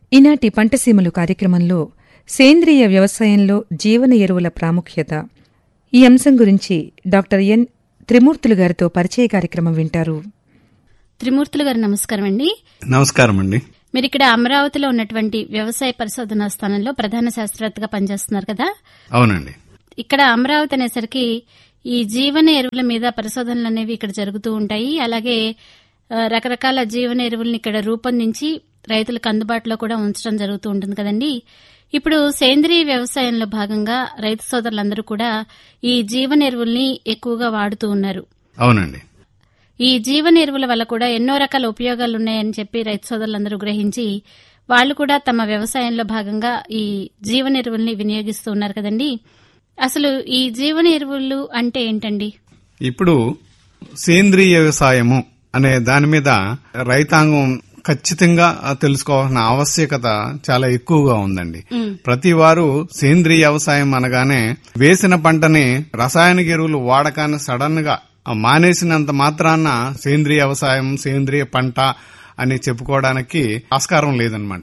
ఈనాటి పంటసీమలు కార్యక్రమంలో సేంద్రియ వ్యవసాయంలో జీవన ఎరువుల ప్రాముఖ్యత ఈ అంశం గురించి డాక్టర్ ఎన్ త్రిమూర్తులు గారితో పరిచయ కార్యక్రమం వింటారు త్రిమూర్తులు గారు నమస్కారం అండి నమస్కారం అండి మీరు ఇక్కడ అమరావతిలో ఉన్నటువంటి వ్యవసాయ పరిశోధనా స్థానంలో ప్రధాన శాస్త్రవేత్తగా పనిచేస్తున్నారు కదా అవునండి ఇక్కడ అమరావతి అనేసరికి ఈ జీవన ఎరువుల మీద పరిశోధనలు అనేవి ఇక్కడ జరుగుతూ ఉంటాయి అలాగే ఆ, రకరకాల జీవన ఎరువుల్ని ఇక్కడ రూపొందించి రైతులకు అందుబాటులో కూడా ఉంచడం జరుగుతూ ఉంటుంది కదండి ఇప్పుడు సేంద్రీయ వ్యవసాయంలో భాగంగా రైతు సోదరులందరూ కూడా ఈ జీవన ఎరువుల్ని ఎక్కువగా వాడుతూ ఉన్నారు అవునండి ఈ జీవన ఎరువుల వల్ల కూడా ఎన్నో రకాల ఉపయోగాలు ఉన్నాయని చెప్పి రైతు సోదరులందరూ గ్రహించి వాళ్ళు కూడా తమ వ్యవసాయంలో భాగంగా ఈ జీవన ఎరువుల్ని వినియోగిస్తూ ఉన్నారు కదండి అసలు ఈ జీవన ఎరువులు అంటే ఏంటండి ఇప్పుడు సేంద్రియ వ్యవసాయము అనే దాని మీద రైతాంగం ఖచ్చితంగా తెలుసుకోవాల్సిన ఆవశ్యకత చాలా ఎక్కువగా ఉందండి ప్రతి వారు సేంద్రియ వ్యవసాయం అనగానే వేసిన పంటని రసాయనిక ఎరువులు వాడకాన్ని సడన్ గా మానేసినంత మాత్రాన సేంద్రియ వ్యవసాయం సేంద్రియ పంట అని చెప్పుకోవడానికి ఆస్కారం లేదనమాట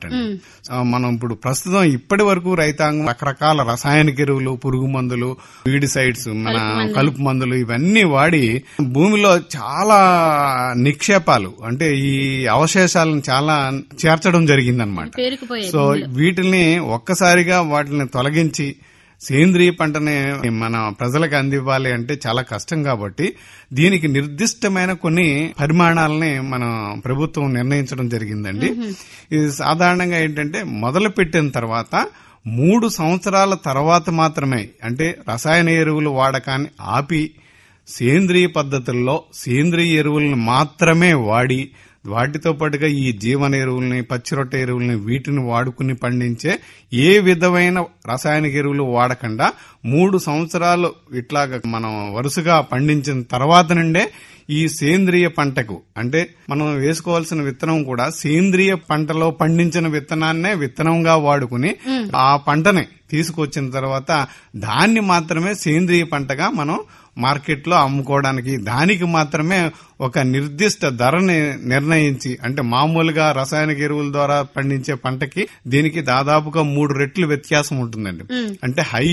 మనం ఇప్పుడు ప్రస్తుతం ఇప్పటి వరకు రైతాంగం రకరకాల రసాయనిక ఎరువులు పురుగు మందులు వీడిసైడ్స్ మన కలుపు మందులు ఇవన్నీ వాడి భూమిలో చాలా నిక్షేపాలు అంటే ఈ అవశేషాలను చాలా చేర్చడం జరిగిందనమాట పేరుకుపోయేది సో వీటిని ఒక్కసారిగా వాటిని తొలగించి సేంద్రియ పంటని మన ప్రజలకు అందివ్వాలి అంటే చాలా కష్టం కాబట్టి దీనికి నిర్దిష్టమైన కొన్ని పరిమాణాలని మన ప్రభుత్వం నిర్ణయించడం జరిగిందండి ఇది సాధారణంగా ఏంటంటే మొదలు పెట్టిన తర్వాత మూడు సంవత్సరాల తర్వాత మాత్రమే అంటే రసాయన ఎరువులు వాడకాన్ని ఆపి సేంద్రియ పద్ధతుల్లో సేంద్రియ ఎరువులను మాత్రమే వాడి వాటితో పాటుగా ఈ జీవన ఎరువుల్ని పచ్చిరొట్ట ఎరువుల్ని వీటిని వాడుకుని పండించే ఏ విధమైన రసాయనిక ఎరువులు వాడకుండా మూడు సంవత్సరాలు ఇట్లాగా మనం వరుసగా పండించిన తర్వాత నుండే ఈ సేంద్రియ పంటకు అంటే మనం వేసుకోవాల్సిన విత్తనం కూడా సేంద్రియ పంటలో పండించిన విత్తనాన్నే విత్తనంగా వాడుకుని ఆ పంటని తీసుకొచ్చిన తర్వాత దాన్ని మాత్రమే సేంద్రియ పంటగా మనం మార్కెట్లో అమ్ముకోవడానికి దానికి మాత్రమే ఒక నిర్దిష్ట ధరని నిర్ణయించి అంటే మామూలుగా రసాయనిక ఎరువుల ద్వారా పండించే పంటకి దీనికి దాదాపుగా మూడు రెట్లు వ్యత్యాసం ఉంటుందండి అంటే హై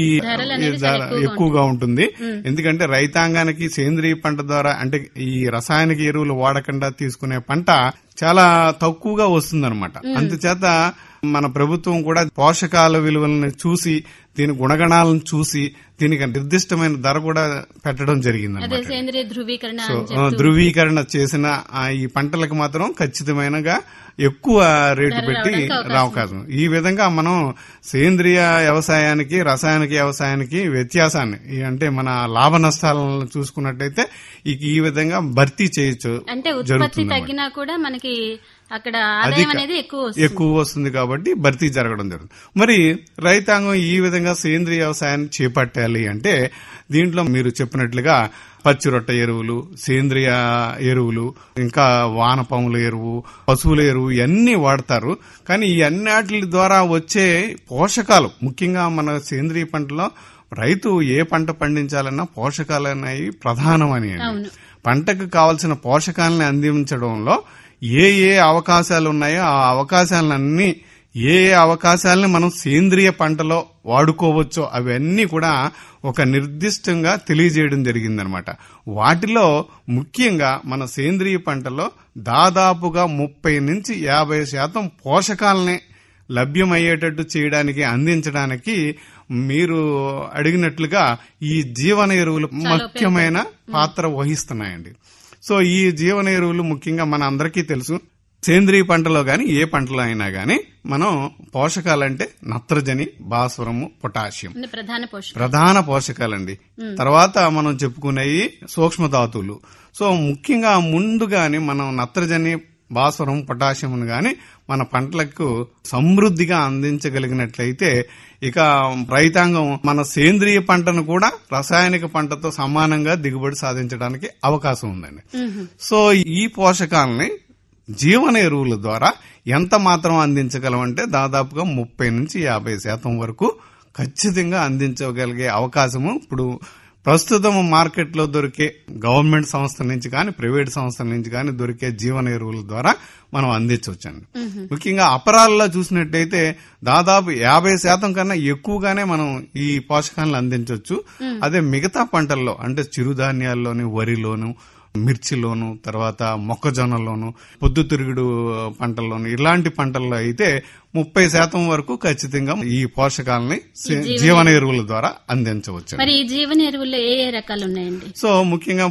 ధర ఎక్కువగా ఉంటుంది ఎందుకంటే రైతాంగానికి సేంద్రియ పంట ద్వారా అంటే ఈ రసాయనిక ఎరువులు వాడకుండా తీసుకునే పంట చాలా తక్కువగా వస్తుందన్నమాట అందుచేత మన ప్రభుత్వం కూడా పోషకాల విలువలను చూసి దీని గుణగణాలను చూసి దీనికి నిర్దిష్టమైన ధర కూడా పెట్టడం జరిగింది అదే సేంద్రియ ధృవీకరణ సో అని ఆ, ధృవీకరణ చేసిన ఆ ఈ పంటలకు మాత్రం ఖచ్చితమైనగా ఎక్కువ రేటు పెట్టి అవకాశం ఈ విధంగా మనం సేంద్రియ వ్యవసాయానికి రసాయనిక వ్యవసాయానికి వ్యత్యాసాన్ని ఈ అంటే మన లాభ నష్టాలను చూసుకున్నట్టయితే ఈ ఈ విధంగా భర్తీ చేయొచ్చు అంటే ఉత్పత్తి జరుగుతుంది తగ్గినా కూడా మనకి అక్కడ ఆదాయం అనేది ఎక్కువ వస్తుంది ఎక్కువ వస్తుంది కాబట్టి భర్తీ జరగడం జరుగుతుంది మరి రైతాంగం ఈ విధంగా సేంద్రియ వ్యవసాయాన్ని చేపట్టాలి అంటే దీంట్లో మీరు చెప్పినట్లుగా పచ్చిరొట్ట ఎరువులు సేంద్రియ ఎరువులు ఇంకా వానపాముల ఎరువు పశువుల ఎరువు ఇవన్నీ వాడతారు కానీ ఈ అన్నిటి ద్వారా వచ్చే పోషకాలు ముఖ్యంగా మన సేంద్రియ పంటలో రైతు ఏ పంట పండించాలన్నా పోషకాలు అనేవి ప్రధానమని అండి. పంటకు కావలసిన పోషకాలను అందించడంలో ఏ ఏ అవకాశాలు ఉన్నాయో ఆ అవకాశాలన్నీ ఏ ఏ అవకాశాలని మనం సేంద్రియ పంటలో వాడుకోవచ్చో అవన్నీ కూడా ఒక నిర్దిష్టంగా తెలియజేయడం జరిగిందనమాట వాటిలో ముఖ్యంగా మన సేంద్రియ పంటలో దాదాపుగా ముప్పై నుంచి యాభై శాతం పోషకాలనే లభ్యమయ్యేటట్టు చేయడానికి అందించడానికి మీరు అడిగినట్లుగా ఈ జీవన ఎరువులు ముఖ్యమైన పాత్ర వహిస్తున్నాయండి సో ఈ జీవన ఎరువులు ముఖ్యంగా మన అందరికీ తెలుసు సేంద్రియ పంటలో గాని ఏ పంటలో అయినా గాని మనం పోషకాలంటే నత్రజని భాస్వరము పొటాషియం అంటే ప్రధాన పోషకం ప్రధాన పోషకాలండి తర్వాత మనం చెప్పుకునేవి సూక్ష్మ ధాతువులు సో ముఖ్యంగా ముందుగాని మనం నత్రజని భాస్వరం పొటాషియం గాని మన పంటలకు సమృద్ధిగా అందించగలిగినట్లయితే ఇక రైతాంగం మన సేంద్రియ పంటను కూడా రసాయనిక పంటతో సమానంగా దిగుబడి సాధించడానికి అవకాశం ఉందండి సో ఈ పోషకాలని జీవన ఎరువుల ద్వారా ఎంత మాత్రం అందించగలమంటే దాదాపుగా ముప్పై నుంచి యాభై శాతం వరకు ఖచ్చితంగా అందించగలిగే అవకాశము ఇప్పుడు ప్రస్తుతం మార్కెట్లో దొరికే గవర్నమెంట్ సంస్థల నుంచి కానీ ప్రైవేట్ సంస్థల నుంచి కానీ దొరికే జీవన ఎరువుల ద్వారా మనం అందించవచ్చండి ముఖ్యంగా అపరాల్లో చూసినట్టయితే దాదాపు యాభై శాతం కన్నా ఎక్కువగానే మనం ఈ పోషకాలను అందించవచ్చు అదే మిగతా పంటల్లో అంటే చిరుధాన్యాల్లోని వరిలోను మిర్చిలోను తర్వాత మొక్కజొన్నలోను పొద్దుతిరుగుడు పంటల్లోను ఇలాంటి పంటల్లో అయితే ముప్పై శాతం వరకు ఖచ్చితంగా ఈ పోషకాలని సే- జీవన ఎరువుల ద్వారా అందించవచ్చు మరి ఈ జీవన ఎరువుల్లో ఏ ఏ రకాలు ఉన్నాయండి సో ముఖ్యంగా